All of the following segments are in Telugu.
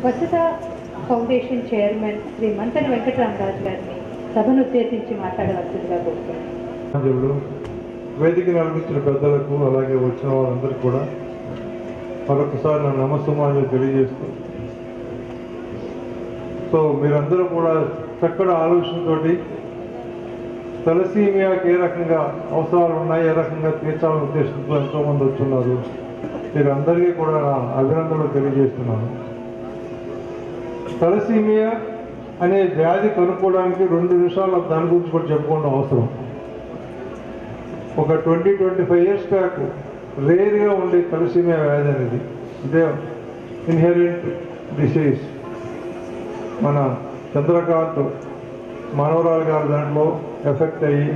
వసత ఫౌండేషన్ చైర్మన్ శ్రీ మంతని వెంకటరామరాజు గారిని సభను ఉద్దేశించి మాట్లాడవలసిందిగా కోరుతున్నాను సమాజంలో వేదిక నడిపించిన పెద్దలకు అలాగే వచ్చిన వాళ్ళందరికీ కూడా మరొకసారి నా నమస్సమాజం తెలియజేస్తూ సో మీరందరూ కూడా చక్కటి ఆలోచనతోటి తలసీమియాకి ఏ రకంగా అవసరాలు ఉన్నాయి ఏ రకంగా తీర్చాలనే ఉద్దేశంతో ఎంతోమంది వచ్చున్నారు మీరందరికీ కూడా నా అభినందనలు తెలియజేస్తున్నాను తలసీమియా అనే వ్యాధి కనుక్కోవడానికి రెండు నిమిషాలు దాని గురించి కూడా చెప్పుకోవడం అవసరం ఒక twenty twenty five years back రేర్గా ఉండే తలసీమియా వ్యాధి అనేది ఇదే ఇన్హెరెంట్ డిసీజ్ మన చంద్రకాంత్ మనవరాలు గారు దాంట్లో ఎఫెక్ట్ అయ్యి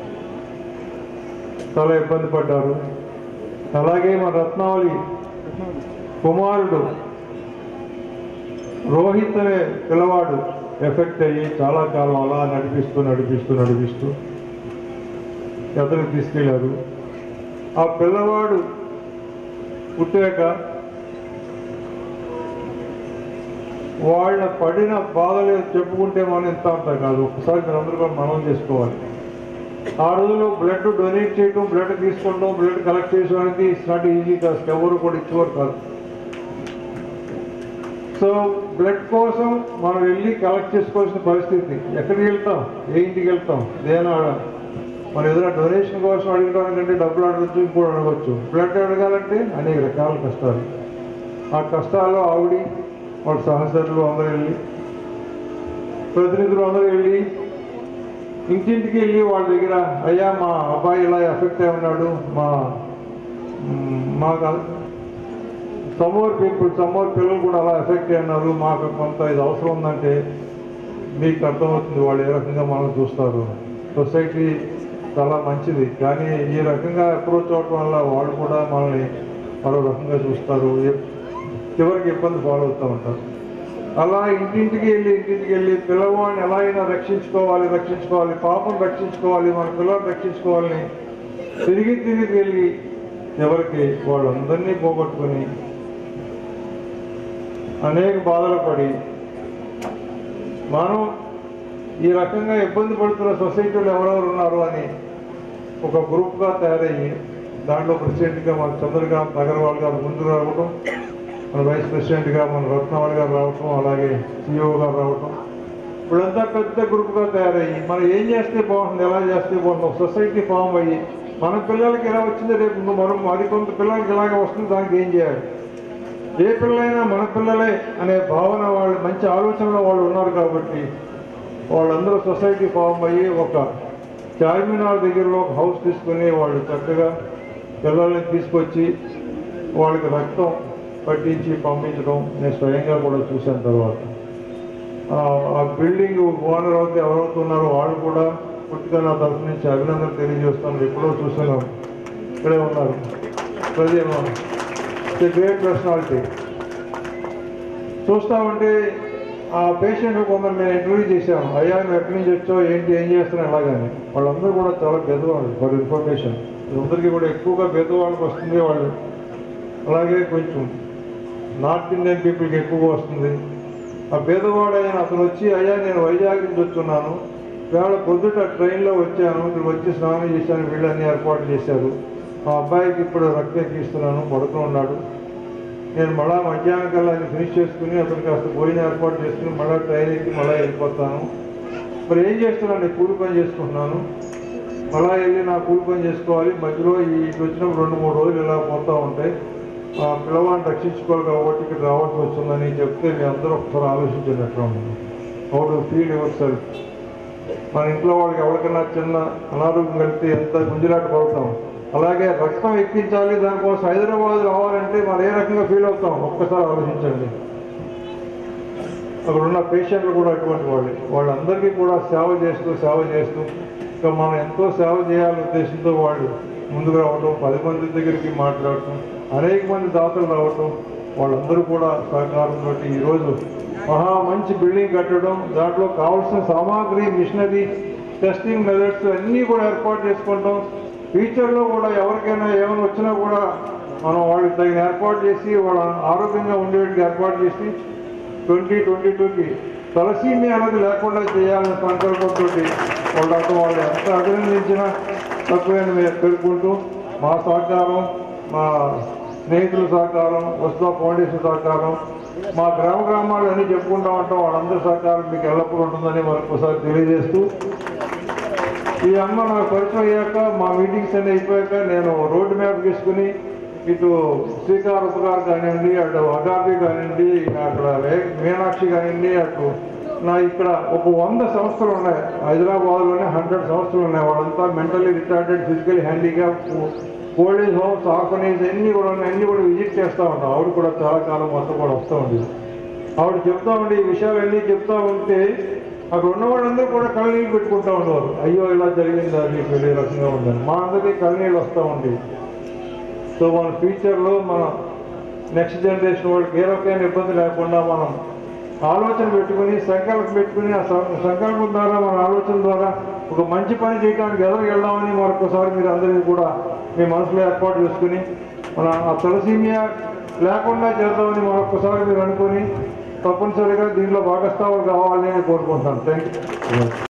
చాలా ఇబ్బంది పడ్డారు అలాగే మన రత్నావళి కుమారుడు రోహిత్ అనే పిల్లవాడు ఎఫెక్ట్ అయ్యి చాలా కాలం అలా నడిపిస్తూ నడిపిస్తూ నడిపిస్తూ ఎదరికి తీసుకెళ్లారు ఆ పిల్లవాడు పుట్టాక వాళ్ళ పడిన బాధలు చెప్పుకుంటే మనం ఎంత అంతా కాదు ఒకసారి మీరు అందరూ కూడా మనం చేసుకోవాలి ఆ రోజుల్లో బ్లడ్ డొనేట్ చేయడం బ్లడ్ తీసుకోవడం బ్లడ్ కలెక్ట్ చేయడం అనేది ఇట్స్ నాట్ ఈజీ టాస్క్ ఎవరు కూడా ఇచ్చేవారు కాదు సో బ్లడ్ కోసం మనం వెళ్ళి కలెక్ట్ చేసుకోవాల్సిన పరిస్థితి ఎక్కడికి వెళ్తాం ఏ ఇంటికి వెళ్తాం దేనా మనం ఏదైనా డొనేషన్ కోసం అడగడానికంటే డబ్బులు అడగచ్చు ఇంకోటి అడగచ్చు బ్లడ్ అడగాలంటే అనేక రకాల కష్టాలు ఆ కష్టాల్లో ఆవిడి వాళ్ళ సహచరులు అందరూ వెళ్ళి ప్రతినిధులు అందరూ వెళ్ళి ఇంటింటికి వెళ్ళి వాళ్ళ దగ్గర అయ్యా మా అబ్బాయి ఇలా ఎఫెక్ట్ అయి ఉన్నాడు మా మ్, మా సమోర్ పీపుల్ సమోర్ పిల్లలు కూడా అలా ఎఫెక్ట్ అయి ఉన్నారు మాకు కొంత ఇది అవసరం ఉందంటే మీకు అర్థమవుతుంది వాళ్ళు ఏ రకంగా మనం చూస్తారు సొసైటీ చాలా మంచిది కానీ ఈ రకంగా అప్రోచ్ అవటం వల్ల వాళ్ళు కూడా మనల్ని మరో రకంగా చూస్తారు ఎ- చివరికి ఇబ్బంది పాలవుతూ ఉంటారు అలా ఇంటింటికి వెళ్ళి ఇంటింటికి వెళ్ళి పిల్లవాడిని ఎలా అయినా రక్షించుకోవాలి రక్షించుకోవాలి పాపం రక్షించుకోవాలి మన పిల్లల్ని రక్షించుకోవాలని తిరిగి తిరిగి వెళ్ళి చివరికి వాళ్ళందరినీ పోగొట్టుకొని అనేక బాధలు పడి మనం ఈ రకంగా ఇబ్బంది పడుతున్న సొసైటీలో ఎవరెవరు ఉన్నారు అని ఒక గ్రూప్గా తయారయ్యి దాంట్లో ప్రెసిడెంట్గా మన చంద్రకాంత్ అగర్వాల్ గారు ముందు రావటం మన వైస్ ప్రెసిడెంట్గా మన రత్నవాళి గారు రావటం అలాగే సిఇఓ గారు రావటం ఇప్పుడంతా పెద్ద గ్రూప్గా తయారయ్యి మనం ఏం చేస్తే బాగుంటుంది ఎలా చేస్తే బాగుంటుంది ఒక సొసైటీ ఫామ్ అయ్యి మన పిల్లలకి ఎలా వచ్చిందో రేపు మనం మరి కొంత పిల్లలకి ఇలాగే వస్తుంది దానికి ఏం చేయాలి ఏ పిల్లలైనా మన పిల్లలే అనే భావన వాళ్ళు మంచి ఆలోచనలో వాళ్ళు ఉన్నారు కాబట్టి వాళ్ళందరూ సొసైటీ ఫామ్ అయ్యి ఒక చార్మినార్ దగ్గరలో ఒక హౌస్ తీసుకుని వాళ్ళు చక్కగా పిల్లల్ని తీసుకొచ్చి వాళ్ళకి రక్తం పట్టించి పంపించడం నేను స్వయంగా కూడా చూశాను తర్వాత ఆ- ఆ బిల్డింగ్ ఓనర్ అవుతే ఎవరవుతున్నారో వాళ్ళు కూడా పూర్తిగా నా తరఫు నుంచి అభినందనలు తెలియజేస్తాను ఎప్పుడో చూస్తున్నాం ఇక్కడే ఉన్నారు ప్రజలు గ్రేట్ పర్సనాలిటీ చూస్తా ఉంటే ఆ పేషెంట్ కొందరు నేను ఇంటర్వ్యూ చేశాను అయ్యా నువ్వు ఎక్కడి నుంచి వచ్చావు ఏంటి ఏం చేస్తున్నావు ఎలాగని వాళ్ళందరూ కూడా చాలా పెద్దవాళ్ళు ఫర్ ఇన్ఫర్మేషన్ అందరికీ కూడా ఎక్కువగా పెద్దవాళ్ళకి వస్తుంది వాళ్ళు అలాగే కొంచెం నార్త్ ఇండియన్ పీపుల్కి ఎక్కువగా వస్తుంది ఆ పేదవాడైన అతను వచ్చి అయ్యా నేను వైజాగ్ నుంచి వచ్చున్నాను వేళ పొద్దుట ట్రైన్లో వచ్చాను ఇక్కడ వచ్చి స్నానం చేశాను వీళ్ళని ఏర్పాటు చేశారు మా అబ్బాయికి ఇప్పుడు రక్తం ఎక్కిస్తున్నాను పడుతూ ఉన్నాడు నేను మళ్ళా మధ్యాహ్నం కల్లా అది ఫినిష్ చేసుకుని అతను కాస్త భోజనం ఏర్పాటు చేసుకుని మళ్ళీ ట్రైన్ ఎక్కి మళ్ళీ వెళ్ళిపోతాను మరి ఏం చేస్తున్నాను నేను కూలి పని చేసుకుంటున్నాను మళ్ళా వెళ్ళి నా కూలి పని చేసుకోవాలి మధ్యలో ఈ ఇటు వచ్చినప్పుడు రెండు మూడు రోజులు ఇలా పోతూ ఉంటాయి ఆ పిల్లవాడిని రక్షించుకోవాలి కాబట్టి ఇక్కడ రావాల్సి వస్తుందని చెప్తే మీ అందరూ ఒకసారి ఆలోచించినట్లు ఉంది how to feel yourself మన ఇంట్లో వాళ్ళకి ఎవరికైనా చిన్న అనారోగ్యం కలిగితే ఎంత గుంజులాట పడతాం అలాగే రక్తం ఎక్కించాలి దానికోసం హైదరాబాద్ రావాలంటే మనం ఏ రకంగా ఫీల్ అవుతాం ఒక్కసారి ఆలోచించండి అక్కడ ఉన్న పేషెంట్లు కూడా అటువంటి వాళ్ళు వాళ్ళందరికీ కూడా సేవ చేస్తూ సేవ చేస్తూ ఇంకా మనం ఎంతో సేవ చేయాలనే ఉద్దేశంతో వాళ్ళు ముందుకు రావటం పది మంది దగ్గరికి మాట్లాడటం అనేక మంది దాతలు రావటం వాళ్ళందరూ కూడా సహకారంతో ఈరోజు మహా మంచి బిల్డింగ్ కట్టడం దాంట్లో కావాల్సిన సామాగ్రి మిషనరీ టెస్టింగ్ మెథడ్స్ అన్నీ కూడా ఏర్పాటు చేసుకుంటాం ఫ్యూచర్లో కూడా ఎవరికైనా ఏమైనా వచ్చినా కూడా మనం వాళ్ళకి తగిన ఏర్పాటు చేసి వాళ్ళ ఆరోగ్యంగా ఉండేట్టుగా ఏర్పాటు చేసి ట్వంటీ ట్వంటీ టూకి తలసీమియా అనేది లేకుండా చేయాలనే సంకల్పంతో వాళ్ళతో వాళ్ళు ఎంత అభినందించినా తక్కువని మేము పేర్కొంటూ మా సహకారం మా స్నేహితుల సహకారం వస్తా ఫౌండేషన్ సహకారం మా గ్రామ గ్రామాలు అన్ని చెప్పుకుంటా ఉంటాం వాళ్ళందరి సహకారం మీకు ఎల్లప్పుడూ ఉంటుందని మరొకసారి తెలియజేస్తూ ఈ అమ్మ నాకు పరిచయం అయ్యాక మా మీటింగ్స్ అన్ని అయిపోయాక నేను రోడ్ మ్యాప్ తీసుకుని ఇటు శ్రీకార్ ఉపకార్ కానివ్వండి అటు అగాపి కానివ్వండి అక్కడ వే- మీనాక్షి కానివ్వండి అటు నా ఇక్కడ ఒక వంద సంస్థలు ఉన్నాయి హైదరాబాద్లోనే హండ్రెడ్ సంస్థలు ఉన్నాయి వాళ్ళంతా mentally retarded physical handicap old age homes orphanage అన్ని కూడా ఉన్నాయి అన్ని కూడా విజిట్ చేస్తూ ఉంటాం ఆవిడ కూడా చాలా కాలం మొత్తం కూడా వస్తూ ఉండేది ఆవిడ చెప్తా ఉండి ఈ విషయాలన్నీ చెప్తా ఉంటే అక్కడ ఉన్న వాళ్ళందరూ కూడా కళ్ళనీళ్ళు పెట్టుకుంటా ఉండేవారు అయ్యో ఇలా జరిగింది అది పెళ్లి రకంగా ఉందని మా అందరికీ కళ్ళనీళ్ళు వస్తూ ఉండేవి సో మన ఫ్యూచర్లో మన నెక్స్ట్ జనరేషన్ వాళ్ళకి ఏ రకమైన ఇబ్బంది లేకుండా మనం ఆలోచన పెట్టుకుని సంకల్పం పెట్టుకుని ఆ సం- సంకల్పం ద్వారా మన ఆలోచన ద్వారా ఒక మంచి పని చేయడానికి ఎదురు వెళ్దామని మరొకసారి మీరు అందరికీ కూడా మీ మనసులో ఏర్పాటు చేసుకుని మన ఆ తలసీమియా లేకుండా చేద్దామని మరొకసారి మీరు అనుకొని తప్పనిసరిగా దీనిలో భాగస్వాములు కావాలని నేను కోరుకుంటాను థ్యాంక్ యూ